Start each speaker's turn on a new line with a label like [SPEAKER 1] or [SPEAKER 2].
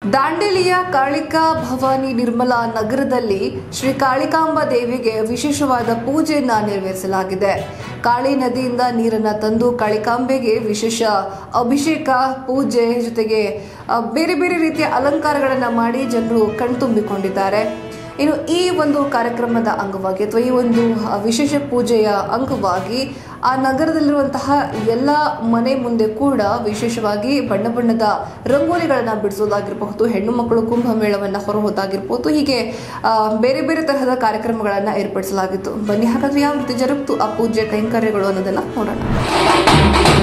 [SPEAKER 1] ದಾಂಡೇಲಿಯ ಕಾಳಿಕಾ ಭವಾನಿ ನಿರ್ಮಲಾ ನಗರದಲ್ಲಿ ಶ್ರೀ ಕಾಳಿಕಾಂಬ ದೇವಿಗೆ ವಿಶೇಷವಾದ ಪೂಜೆಯನ್ನ ನೆರವೇರಿಸಲಾಗಿದೆ ಕಾಳಿ ನದಿಯಿಂದ ನೀರನ್ನ ತಂದು ಕಾಳಿಕಾಂಬೆಗೆ ವಿಶೇಷ ಅಭಿಷೇಕ ಪೂಜೆ ಜೊತೆಗೆ ಆ, ಬೇರೆ ಬೇರೆ ರೀತಿಯ ಅಲಂಕಾರಗಳನ್ನ ಮಾಡಿ ಜನರು ಕಣ್ತುಂಬಿಕೊಂಡಿದ್ದಾರೆ ಇನ್ನು ಈ ಒಂದು ಕಾರ್ಯಕ್ರಮದ ಅಂಗವಾಗಿ ಅಥವಾ ಈ ಒಂದು ಆ, ವಿಶೇಷ ಪೂಜೆಯ ಅಂಗವಾಗಿ ಆ ನಗರದಲ್ಲಿರುವಂತಹ ಎಲ್ಲ ಮನೆ ಮುಂದೆ ಕೂಡ ವಿಶೇಷವಾಗಿ ಬಣ್ಣ ಬಣ್ಣದ ರಂಗೋಲಿಗಳನ್ನ ಬಿಡಿಸೋದಾಗಿರಬಹುದು ಹೆಣ್ಣು ಮಕ್ಕಳು ಕುಂಭಮೇಳವನ್ನ ಹೊರಹೋದಾಗಿರ್ಬೋದು ಹೀಗೆ ಆ, ಬೇರೆ ಬೇರೆ ತರಹದ ಕಾರ್ಯಕ್ರಮಗಳನ್ನ ಏರ್ಪಡಿಸಲಾಗಿತ್ತು ಬನ್ನಿ ಹಾಗಾದ್ರೆ ಯಾವ ರೀತಿ ಜರುಗಿತು ಆ ಪೂಜೆ ಕೈಂಕರ್ಯಗಳು ಅನ್ನೋದನ್ನ ನೋಡೋಣ